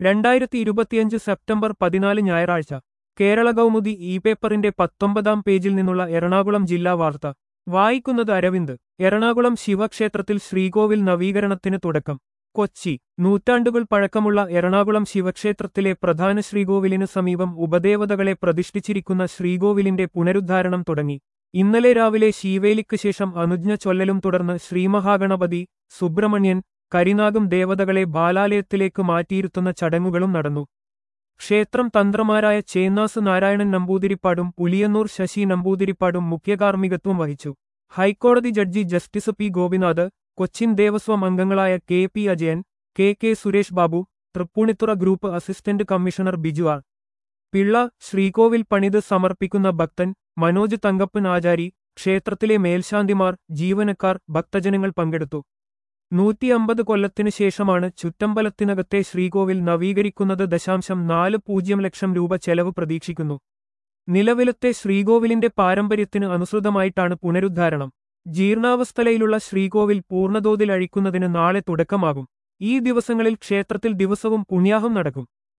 രണ്ടായിരത്തി ഇരുപത്തിയഞ്ച് സെപ്റ്റംബർ പതിനാല് ഞായറാഴ്ച കേരള കൗമുദി ഇ പേപ്പറിന്റെ പത്തൊമ്പതാം പേജിൽ നിന്നുള്ള എറണാകുളം ജില്ലാ വാർത്ത വായിക്കുന്നത് അരവിന്ദ് എറണാകുളം ശിവക്ഷേത്രത്തിൽ ശ്രീകോവിൽ നവീകരണത്തിന് തുടക്കം കൊച്ചി നൂറ്റാണ്ടുകൾ പഴക്കമുള്ള എറണാകുളം ശിവക്ഷേത്രത്തിലെ പ്രധാന ശ്രീകോവിലിനു സമീപം ഉപദേവതകളെ പ്രതിഷ്ഠിച്ചിരിക്കുന്ന ശ്രീകോവിലിന്റെ പുനരുദ്ധാരണം തുടങ്ങി ഇന്നലെ രാവിലെ ശീവേലിക്ക് ശേഷം അനുജ്ഞ ചൊല്ലലും തുടർന്ന് ശ്രീമഹാഗണപതി സുബ്രഹ്മണ്യൻ കരിനാഗം ദേവതകളെ ബാലാലയത്തിലേക്ക് മാറ്റിയിരുത്തുന്ന ചടങ്ങുകളും നടന്നു ക്ഷേത്രം തന്ത്രമാരായ ചേന്നാസ് നാരായണൻ നമ്പൂതിരിപ്പാടും പുലിയന്നൂർ ശശി നമ്പൂതിരിപ്പാടും മുഖ്യകാർമ്മികത്വം വഹിച്ചു ഹൈക്കോടതി judge justice P Gopinath Cochin Devaswom അംഗങ്ങളായ K P Ajayan K K Suresh Babu Thrippunithura group assistant commissioner Biju R Pillai ശ്രീകോവിൽ പണിത് സമർപ്പിക്കുന്ന ഭക്തൻ മനോജ് തങ്കപ്പൻ ആചാരി ക്ഷേത്രത്തിലെ മേൽശാന്തിമാർ ജീവനക്കാർ ഭക്തജനങ്ങൾ പങ്കെടുത്തു നൂറ്റിയമ്പത് കൊല്ലത്തിനു ശേഷമാണ് ചുറ്റമ്പലത്തിനകത്തെ ശ്രീകോവിൽ നവീകരിക്കുന്നത് ദശാംശം നാല് പൂജ്യം ലക്ഷം രൂപ ചെലവ് പ്രതീക്ഷിക്കുന്നു നിലവിലത്തെ ശ്രീകോവിലിന്റെ പാരമ്പര്യത്തിന് അനുസൃതമായിട്ടാണ് പുനരുദ്ധാരണം ജീർണാവസ്ഥയിലുള്ള ശ്രീകോവിൽ പൂർണ്ണതോതിൽ അഴിക്കുന്നതിന് നാളെ തുടക്കമാകും ഈ ദിവസങ്ങളിൽ ക്ഷേത്രത്തിൽ ദിവസവും പുണ്യാഹം നടക്കും